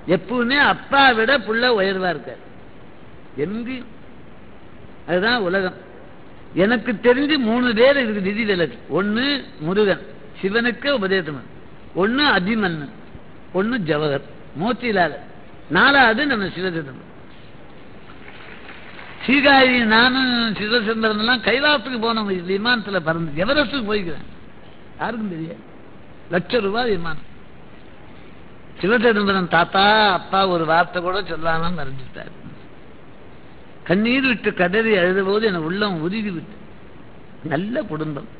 எப்பவுமே அப்பா விட புள்ள உயர்வா இருக்கார் எங்கேயும் அதுதான் உலகம் எனக்கு தெரிஞ்சு மூணு பேர் இதுக்கு விதி விலக்கு ஒண்ணு முருகன் சிவனுக்கு உபதேசம் ஒண்ணு அபிமன்னன் ஒண்ணு ஜவஹர் மோத்திலால நாலாவது நம்ம சிவசிதம்பரம் சீகாழி நானும் சிவசுந்தரன் எல்லாம் கைலாசத்துக்கு போனோம் விமானத்துல பறந்து எவரெஸ்டுக்கு போய்க்கிறேன் யாருக்கும் தெரியாது லட்சம் ரூபாய் விமானம் சிவசிதம்பரம் தாத்தா அப்பா ஒரு வார்த்தை கூட சொல்லாம மறைஞ்சிட்டார் கண்ணீர் விட்டு கதறி அழுத போது என உள்ளம் உருகி விட்டு நல்ல குடும்பம்